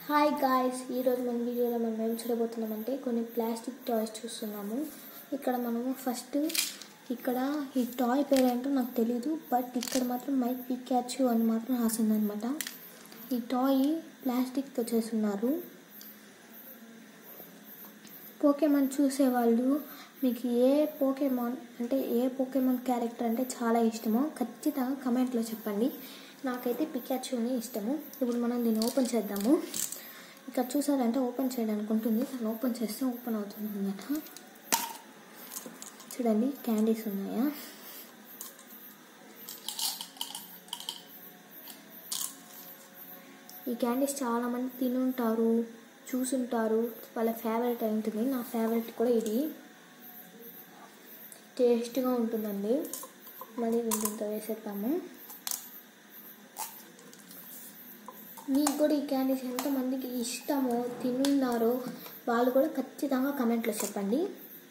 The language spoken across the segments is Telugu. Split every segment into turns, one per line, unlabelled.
హాయ్ గాయస్ ఈరోజు మన వీడియోలో మనం ఏం చూడబోతున్నామంటే కొన్ని ప్లాస్టిక్ టాయ్స్ చూస్తున్నాము ఇక్కడ మనము ఫస్ట్ ఇక్కడ ఈ టాయ్ పేరేంటో నాకు తెలీదు బట్ ఇక్కడ మాత్రం మైక్ పిక్యాచు అని మాత్రం రాసిందనమాట ఈ టాయ్ ప్లాస్టిక్తో చేస్తున్నారు పోకేమాన్ చూసేవాళ్ళు మీకు ఏ పోకేమాన్ అంటే ఏ పోకేమాన్ క్యారెక్టర్ అంటే చాలా ఇష్టమో ఖచ్చితంగా కమెంట్లో చెప్పండి నాకైతే పికాచుని ఇష్టము ఇప్పుడు మనం దీన్ని ఓపెన్ చేద్దాము ఇక్కడ చూసారంటే ఓపెన్ చేయడానికి ఉంటుంది దాన్ని ఓపెన్ చేస్తే ఓపెన్ అవుతుంది అనమాట చూడండి క్యాండీస్ ఉన్నాయా ఈ క్యాండీస్ చాలామంది తినుంటారు చూసుంటారు వాళ్ళ ఫేవరెట్ అయి ఉంటుంది నా ఫేవరెట్ కూడా ఇది టేస్ట్గా ఉంటుందండి మళ్ళీ దీంతో వేసేద్దాము మీకు కూడా ఈ క్యాండీస్ ఎంతమందికి ఇష్టమో తినున్నారో వాళ్ళు కూడా ఖచ్చితంగా కమెంట్లో చెప్పండి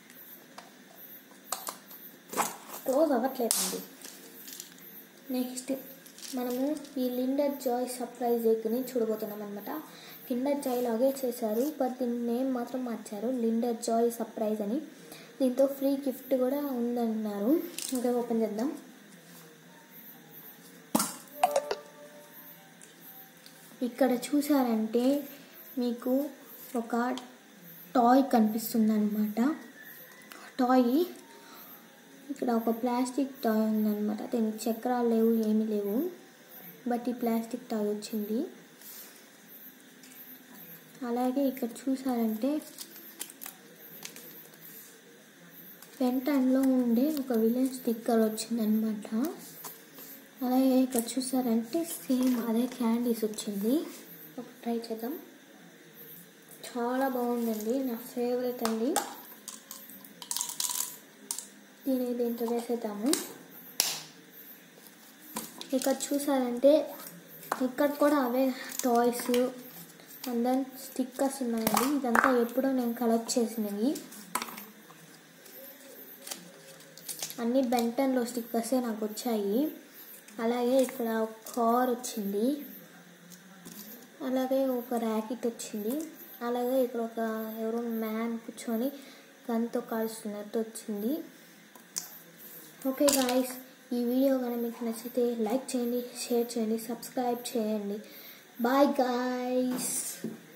క్లోజ్ అవ్వట్లేదండి నెక్స్ట్ మనము ఈ లిండర్ జాయ్ సర్ప్రైజ్ ఎగ్ని చూడబోతున్నాం అనమాట కిండర్ జాయ్ లాగే చేశారు బట్ దీని నేమ్ మాత్రం మార్చారు లిండర్ జాయ్ సర్ప్రైజ్ అని దీంతో ఫ్రీ గిఫ్ట్ కూడా ఉందన్నారు ఇంకా ఓపెన్ చేద్దాం ఇక్కడ చూసారంటే మీకు ఒక టాయ్ కనిపిస్తుంది అనమాట టాయ్ ఇక్కడ ఒక ప్లాస్టిక్ టాయ్ ఉందన్నమాట దీనికి చక్రాలు లేవు ఏమీ లేవు బట్ ఈ ప్లాస్టిక్ టాయ్ వచ్చింది అలాగే ఇక్కడ చూసారంటే పెంటన్లో ఉండే ఒక విలన్ స్టిక్కర్ వచ్చిందనమాట అలాగే ఇక్కడ చూసారంటే సేమ్ అదే క్యాండీస్ వచ్చింది ఒక ట్రై చేద్దాం చాలా బాగుందండి నా ఫేవరెట్ అండి దీన్ని దీంట్లో వేసేద్దాము ఇక్కడ చూసారంటే ఇక్కడ కూడా అవే టాయ్స్ అండ్ దెన్ స్టిక్కర్స్ ఉన్నాయండి ఇదంతా ఎప్పుడో నేను కలెక్ట్ చేసినవి అన్ని బెంటన్లో స్టిక్కర్సే నాకు వచ్చాయి అలాగే ఇక్కడ ఒక కార్ వచ్చింది అలాగే ఒక ర్యాకెట్ వచ్చింది అలాగే ఇక్కడ ఒక ఎవరో మ్యాన్ కూర్చొని గన్తో కాల్స్తున్నట్టు వచ్చింది ఓకే గాయస్ ఈ వీడియో కానీ మీకు నచ్చితే లైక్ చేయండి షేర్ చేయండి సబ్స్క్రైబ్ చేయండి బాయ్ గాయస్